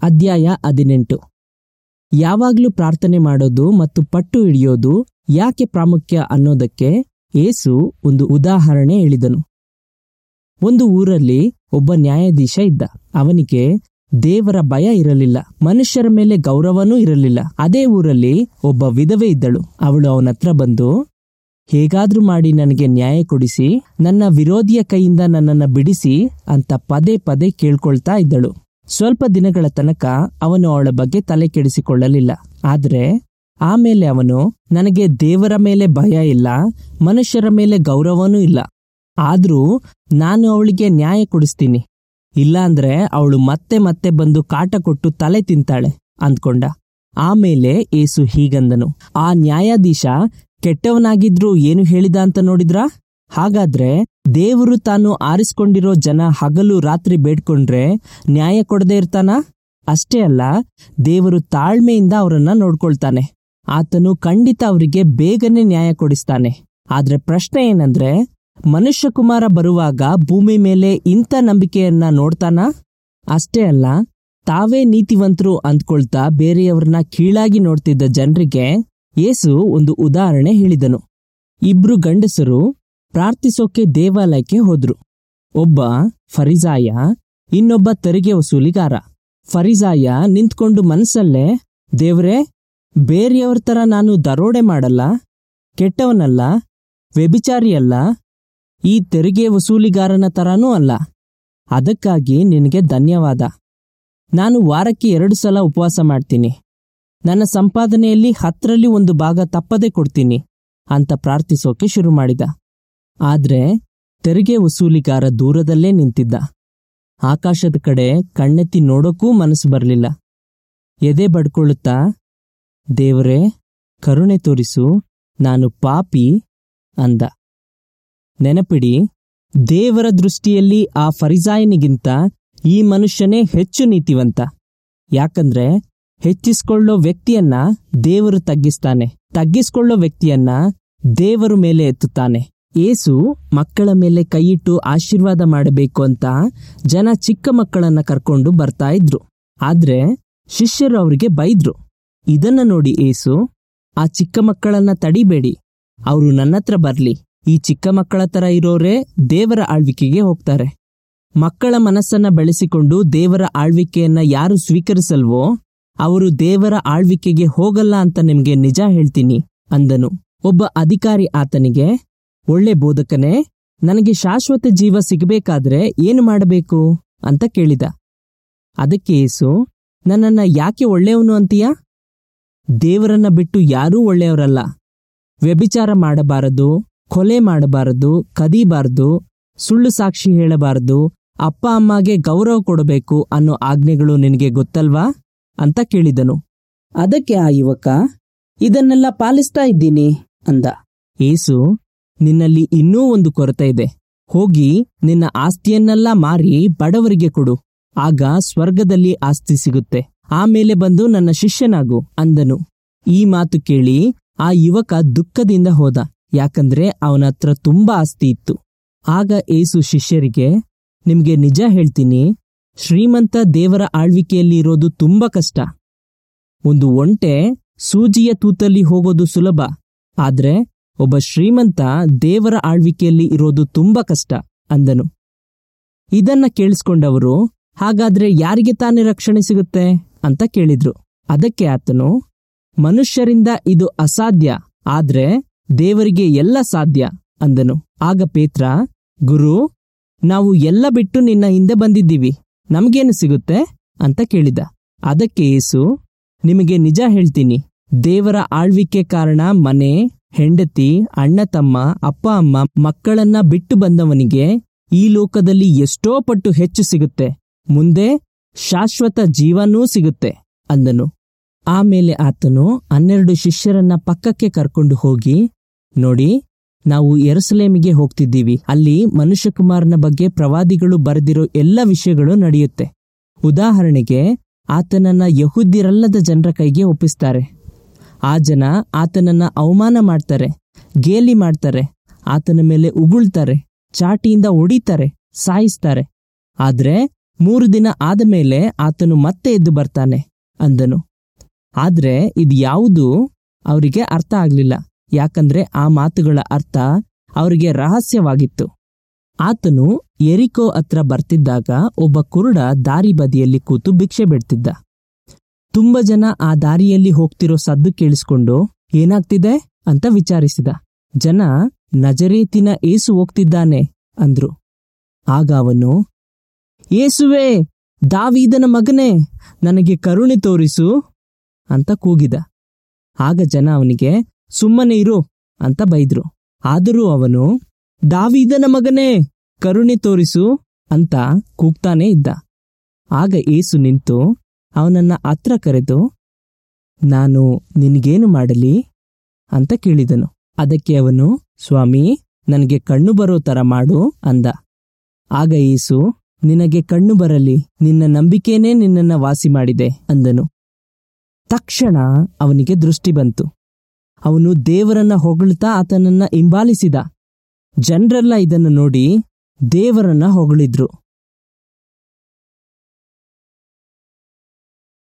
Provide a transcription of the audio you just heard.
ಅಧ್ಯಾಯ ಹದಿನೆಂಟು ಯಾವಾಗಲೂ ಪ್ರಾರ್ಥನೆ ಮಾಡೋದು ಮತ್ತು ಪಟ್ಟು ಹಿಡಿಯೋದು ಯಾಕೆ ಪ್ರಾಮುಖ್ಯ ಅನ್ನೋದಕ್ಕೆ ಏಸು ಒಂದು ಉದಾಹರಣೆ ಹೇಳಿದನು ಒಂದು ಊರಲ್ಲಿ ಒಬ್ಬ ನ್ಯಾಯಾಧೀಶ ಇದ್ದ ಅವನಿಗೆ ದೇವರ ಭಯ ಇರಲಿಲ್ಲ ಮನುಷ್ಯರ ಮೇಲೆ ಗೌರವನೂ ಇರಲಿಲ್ಲ ಅದೇ ಊರಲ್ಲಿ ಒಬ್ಬ ವಿಧವೆ ಇದ್ದಳು ಅವಳು ಅವನ ಹತ್ರ ಬಂದು ಹೇಗಾದ್ರೂ ಮಾಡಿ ನನಗೆ ನ್ಯಾಯ ಕೊಡಿಸಿ ನನ್ನ ವಿರೋಧಿಯ ಕೈಯಿಂದ ನನ್ನನ್ನ ಬಿಡಿಸಿ ಅಂತ ಪದೇ ಪದೇ ಕೇಳ್ಕೊಳ್ತಾ ಇದ್ದಳು ಸ್ವಲ್ಪ ದಿನಗಳ ತನಕ ಅವನು ಅವಳ ಬಗ್ಗೆ ತಲೆ ಕೆಡಿಸಿಕೊಳ್ಳಲಿಲ್ಲ ಆದ್ರೆ ಆಮೇಲೆ ಅವನು ನನಗೆ ದೇವರ ಮೇಲೆ ಭಯ ಇಲ್ಲ ಮನುಷ್ಯರ ಮೇಲೆ ಗೌರವನೂ ಇಲ್ಲ ಆದ್ರೂ ನಾನು ಅವಳಿಗೆ ನ್ಯಾಯ ಕೊಡಿಸ್ತೀನಿ ಇಲ್ಲಾಂದ್ರೆ ಅವಳು ಮತ್ತೆ ಮತ್ತೆ ಬಂದು ಕಾಟ ಕೊಟ್ಟು ತಲೆ ತಿಂತಾಳೆ ಅಂದ್ಕೊಂಡ ಆಮೇಲೆ ಏಸು ಹೀಗಂದನು ಆ ನ್ಯಾಯಾಧೀಶ ಕೆಟ್ಟವನಾಗಿದ್ರು ಏನು ಹೇಳಿದ ಅಂತ ನೋಡಿದ್ರಾ ಹಾಗಾದ್ರೆ ದೇವರು ತಾನು ಆರಿಸ್ಕೊಂಡಿರೋ ಜನ ಹಗಲು ರಾತ್ರಿ ಬೇಡ್ಕೊಂಡ್ರೆ ನ್ಯಾಯ ಕೊಡದೇ ಇರ್ತಾನ ಅಷ್ಟೇ ಅಲ್ಲ ದೇವರು ತಾಳ್ಮೆಯಿಂದ ಅವರನ್ನ ನೋಡ್ಕೊಳ್ತಾನೆ ಆತನು ಖಂಡಿತ ಅವರಿಗೆ ಬೇಗನೆ ನ್ಯಾಯ ಕೊಡಿಸ್ತಾನೆ ಆದ್ರೆ ಪ್ರಶ್ನೆ ಏನಂದ್ರೆ ಮನುಷ್ಯ ಕುಮಾರ ಬರುವಾಗ ಭೂಮಿ ಮೇಲೆ ಇಂಥ ನಂಬಿಕೆಯನ್ನ ನೋಡ್ತಾನ ಅಷ್ಟೇ ಅಲ್ಲ ತಾವೇ ನೀತಿವಂತರು ಅಂದ್ಕೊಳ್ತಾ ಬೇರೆಯವ್ರನ್ನ ಕೀಳಾಗಿ ನೋಡ್ತಿದ್ದ ಜನರಿಗೆ ಯೇಸು ಒಂದು ಉದಾಹರಣೆ ಹೇಳಿದನು ಇಬ್ರು ಗಂಡಸರು ಪ್ರಾರ್ಥಿಸೋಕೆ ದೇವಾಲಯಕ್ಕೆ ಹೋದ್ರು ಒಬ್ಬ ಫರಿಸಾಯ ಇನ್ನೊಬ್ಬ ತೆರಿಗೆ ವಸೂಲಿಗಾರ ಫರಿಸಾಯ ನಿಂತ್ಕೊಂಡು ಮನಸ್ಸಲ್ಲೇ ದೇವ್ರೇ ಬೇರೆಯವ್ರ ತರ ನಾನು ದರೋಡೆ ಮಾಡಲ್ಲ ಕೆಟ್ಟವನಲ್ಲ ವ್ಯಭಿಚಾರಿಯಲ್ಲ ಈ ತೆರಿಗೆ ವಸೂಲಿಗಾರನ ತರನೂ ಅಲ್ಲ ಅದಕ್ಕಾಗಿ ನಿನಗೆ ಧನ್ಯವಾದ ನಾನು ವಾರಕ್ಕೆ ಎರಡು ಸಲ ಉಪವಾಸ ಮಾಡ್ತೀನಿ ನನ್ನ ಸಂಪಾದನೆಯಲ್ಲಿ ಹತ್ತರಲ್ಲಿ ಒಂದು ಭಾಗ ತಪ್ಪದೆ ಕೊಡ್ತೀನಿ ಅಂತ ಪ್ರಾರ್ಥಿಸೋಕೆ ಶುರು ಮಾಡಿದ ಆದ್ರೆ ತೆರಿಗೆ ವಸೂಲಿಗಾರ ದೂರದಲ್ಲೇ ನಿಂತಿದ್ದ ಆಕಾಶದ ಕಡೆ ಕಣ್ಣೆತ್ತಿ ನೋಡೋಕ್ಕೂ ಮನಸ್ಸು ಬರಲಿಲ್ಲ ಎದೆ ಬಡ್ಕೊಳ್ಳುತ್ತಾ ದೇವರೇ ಕರುಣೆ ತೋರಿಸು ನಾನು ಪಾಪಿ ಅಂದ ನೆನಪಿಡಿ ದೇವರ ದೃಷ್ಟಿಯಲ್ಲಿ ಆ ಫರಿಸಾಯನಿಗಿಂತ ಈ ಮನುಷ್ಯನೇ ಹೆಚ್ಚು ನೀತಿವಂತ ಯಾಕಂದ್ರೆ ಹೆಚ್ಚಿಸ್ಕೊಳ್ಳೋ ವ್ಯಕ್ತಿಯನ್ನ ದೇವರು ತಗ್ಗಿಸ್ತಾನೆ ತಗ್ಗಿಸ್ಕೊಳ್ಳೋ ವ್ಯಕ್ತಿಯನ್ನ ದೇವರು ಮೇಲೆ ಎತ್ತುತ್ತಾನೆ ಏಸು ಮಕ್ಕಳ ಮೇಲೆ ಕೈಯಿಟ್ಟು ಆಶೀರ್ವಾದ ಮಾಡಬೇಕು ಅಂತ ಜನ ಚಿಕ್ಕ ಮಕ್ಕಳನ್ನ ಕರ್ಕೊಂಡು ಬರ್ತಾ ಇದ್ರು ಆದ್ರೆ ಶಿಷ್ಯರು ಅವರಿಗೆ ಬೈದ್ರು ಇದನ್ನ ನೋಡಿ ಏಸು ಆ ಚಿಕ್ಕ ಮಕ್ಕಳನ್ನ ತಡಿಬೇಡಿ ಅವರು ನನ್ನತ್ರ ಬರ್ಲಿ ಈ ಚಿಕ್ಕ ಮಕ್ಕಳ ತರ ಇರೋರೇ ದೇವರ ಆಳ್ವಿಕೆಗೆ ಹೋಗ್ತಾರೆ ಮಕ್ಕಳ ಮನಸ್ಸನ್ನ ಬೆಳೆಸಿಕೊಂಡು ದೇವರ ಆಳ್ವಿಕೆಯನ್ನ ಯಾರು ಸ್ವೀಕರಿಸಲ್ವೋ ಅವರು ದೇವರ ಆಳ್ವಿಕೆಗೆ ಹೋಗಲ್ಲ ಅಂತ ನಿಮ್ಗೆ ನಿಜ ಹೇಳ್ತೀನಿ ಅಂದನು ಒಬ್ಬ ಅಧಿಕಾರಿ ಆತನಿಗೆ ಒಳ್ಳೆ ಬೋಧಕನೇ ನನಗೆ ಶಾಶ್ವತ ಜೀವ ಸಿಗಬೇಕಾದ್ರೆ ಏನು ಮಾಡಬೇಕು ಅಂತ ಕೇಳಿದ ಅದಕ್ಕೆ ಏಸು ನನ್ನನ್ನ ಯಾಕೆ ಒಳ್ಳೆಯವನು ಅಂತೀಯ ದೇವರನ್ನ ಬಿಟ್ಟು ಯಾರೂ ಒಳ್ಳೆಯವರಲ್ಲ ವ್ಯಭಿಚಾರ ಮಾಡಬಾರದು ಕೊಲೆ ಮಾಡಬಾರದು ಕದೀಬಾರದು ಸುಳ್ಳು ಸಾಕ್ಷಿ ಹೇಳಬಾರದು ಅಪ್ಪ ಅಮ್ಮಗೆ ಗೌರವ ಕೊಡಬೇಕು ಅನ್ನೋ ಆಜ್ಞೆಗಳು ನಿನಗೆ ಗೊತ್ತಲ್ವಾ ಅಂತ ಕೇಳಿದನು ಅದಕ್ಕೆ ಆ ಯುವಕ ಇದನ್ನೆಲ್ಲ ಪಾಲಿಸ್ತಾ ಇದ್ದೀನಿ ಅಂದ ಏಸು ನಿನ್ನಲ್ಲಿ ಇನ್ನೂ ಒಂದು ಕೊರತೆ ಇದೆ ಹೋಗಿ ನಿನ್ನ ಆಸ್ತಿಯನ್ನೆಲ್ಲ ಮಾರಿ ಬಡವರಿಗೆ ಕೊಡು ಆಗ ಸ್ವರ್ಗದಲ್ಲಿ ಆಸ್ತಿ ಸಿಗುತ್ತೆ ಆಮೇಲೆ ಬಂದು ನನ್ನ ಶಿಷ್ಯನಾಗು ಅಂದನು ಈ ಮಾತು ಕೇಳಿ ಆ ಯುವಕ ದುಃಖದಿಂದ ಹೋದ ಯಾಕಂದ್ರೆ ಅವನ ಹತ್ರ ತುಂಬಾ ಆಸ್ತಿ ಇತ್ತು ಆಗ ಏಸು ಶಿಷ್ಯರಿಗೆ ನಿಮ್ಗೆ ನಿಜ ಹೇಳ್ತೀನಿ ಶ್ರೀಮಂತ ದೇವರ ಆಳ್ವಿಕೆಯಲ್ಲಿ ಇರೋದು ತುಂಬಾ ಕಷ್ಟ ಒಂದು ಒಂಟೆ ಸೂಜಿಯ ತೂತಲ್ಲಿ ಹೋಗೋದು ಸುಲಭ ಆದ್ರೆ ಒಬ್ಬ ಶ್ರೀಮಂತ ದೇವರ ಆಳ್ವಿಕೆಯಲ್ಲಿ ಇರೋದು ತುಂಬಾ ಕಷ್ಟ ಅಂದನು ಇದನ್ನ ಕೇಳಿಸ್ಕೊಂಡವರು ಹಾಗಾದ್ರೆ ಯಾರಿಗೆ ತಾನೇ ರಕ್ಷಣೆ ಸಿಗುತ್ತೆ ಅಂತ ಕೇಳಿದ್ರು ಅದಕ್ಕೆ ಆತನು ಮನುಷ್ಯರಿಂದ ಇದು ಅಸಾಧ್ಯ ಆದ್ರೆ ದೇವರಿಗೆ ಎಲ್ಲ ಸಾಧ್ಯ ಅಂದನು ಆಗ ಪೇತ್ರ ಗುರು ನಾವು ಎಲ್ಲ ಬಿಟ್ಟು ನಿನ್ನ ಹಿಂದೆ ಬಂದಿದ್ದೀವಿ ನಮ್ಗೇನು ಸಿಗುತ್ತೆ ಅಂತ ಕೇಳಿದ ಅದಕ್ಕೆ ಏಸು ನಿಮಗೆ ನಿಜ ಹೇಳ್ತೀನಿ ದೇವರ ಆಳ್ವಿಕೆ ಕಾರಣ ಮನೆ ಹೆಂಡತಿ ಅಣ್ಣ ತಮ್ಮ ಅಪ್ಪ ಅಮ್ಮ ಮಕ್ಕಳನ್ನ ಬಿಟ್ಟು ಬಂದವನಿಗೆ ಈ ಲೋಕದಲ್ಲಿ ಎಷ್ಟೋ ಪಟ್ಟು ಹೆಚ್ಚು ಸಿಗುತ್ತೆ ಮುಂದೆ ಶಾಶ್ವತ ಜೀವನೂ ಸಿಗುತ್ತೆ ಅಂದನು ಆಮೇಲೆ ಆತನು ಹನ್ನೆರಡು ಶಿಷ್ಯರನ್ನ ಪಕ್ಕಕ್ಕೆ ಕರ್ಕೊಂಡು ಹೋಗಿ ನೋಡಿ ನಾವು ಎರಸಲೇಮಿಗೆ ಹೋಗ್ತಿದ್ದೀವಿ ಅಲ್ಲಿ ಮನುಷ್ಯಕುಮಾರನ ಬಗ್ಗೆ ಪ್ರವಾದಿಗಳು ಬರೆದಿರೋ ಎಲ್ಲ ವಿಷಯಗಳು ನಡೆಯುತ್ತೆ ಉದಾಹರಣೆಗೆ ಆತನನ್ನ ಯಹುದ್ಯರಲ್ಲದ ಜನರ ಕೈಗೆ ಒಪ್ಪಿಸ್ತಾರೆ ಆ ಜನ ಆತನನ್ನ ಅವಮಾನ ಮಾಡ್ತಾರೆ ಗೇಲಿ ಮಾಡ್ತಾರೆ ಆತನ ಮೇಲೆ ಉಗುಳ್ತಾರೆ ಚಾಟಿಯಿಂದ ಹೊಡಿತಾರೆ ಸಾಯಿಸ್ತಾರೆ ಆದ್ರೆ ಮೂರು ದಿನ ಆದ ಮೇಲೆ ಆತನು ಮತ್ತೆ ಎದ್ದು ಬರ್ತಾನೆ ಅಂದನು ಆದ್ರೆ ಇದು ಯಾವುದು ಅವರಿಗೆ ಅರ್ಥ ಆಗ್ಲಿಲ್ಲ ಯಾಕಂದ್ರೆ ಆ ಮಾತುಗಳ ಅರ್ಥ ಅವರಿಗೆ ರಹಸ್ಯವಾಗಿತ್ತು ಆತನು ಎರಿಕೋ ಹತ್ರ ಬರ್ತಿದ್ದಾಗ ಒಬ್ಬ ಕುರುಡ ದಾರಿ ಬದಿಯಲ್ಲಿ ಕೂತು ಭಿಕ್ಷೆ ಬಿಡ್ತಿದ್ದ ತುಂಬ ಜನ ಆ ದಾರಿಯಲ್ಲಿ ಹೋಗ್ತಿರೋ ಸದ್ದು ಕೇಳಿಸ್ಕೊಂಡು ಏನಾಗ್ತಿದೆ ಅಂತ ವಿಚಾರಿಸಿದ ಜನ ನಜರೇತಿನ ಏಸು ಹೋಗ್ತಿದ್ದಾನೆ ಅಂದ್ರು ಆಗ ಅವನು ಏಸುವೆ ದಾವೀದನ ಮಗನೇ ನನಗೆ ಕರುಣೆ ತೋರಿಸು ಅಂತ ಕೂಗಿದ ಆಗ ಜನ ಅವನಿಗೆ ಸುಮ್ಮನೆ ಇರು ಅಂತ ಬೈದ್ರು ಆದರೂ ಅವನು ದಾವೀದನ ಮಗನೇ ಕರುಣೆ ತೋರಿಸು ಅಂತ ಕೂಗ್ತಾನೇ ಇದ್ದ ಆಗ ಏಸು ನಿಂತು ಅವನನ್ನ ಹತ್ರ ಕರೆದು ನಾನು ನಿನಗೇನು ಮಾಡಲಿ ಅಂತ ಕೇಳಿದನು ಅದಕ್ಕೆ ಅವನು ಸ್ವಾಮಿ ನನಗೆ ಕಣ್ಣು ಬರೋ ತರ ಮಾಡು ಅಂದ ಆಗ ಏಸು ನಿನಗೆ ಕಣ್ಣು ಬರಲಿ ನಿನ್ನ ನಂಬಿಕೆನೇ ನಿನ್ನನ್ನ ವಾಸಿ ಮಾಡಿದೆ ಅಂದನು ತಕ್ಷಣ ಅವನಿಗೆ ದೃಷ್ಟಿ ಬಂತು ಅವನು ದೇವರನ್ನ ಹೊಗಳ್ತಾ ಆತನನ್ನ ಹಿಂಬಾಲಿಸಿದ ಜನರೆಲ್ಲ ಇದನ್ನು ನೋಡಿ ದೇವರನ್ನ ಹೊಗಳಿದ್ರು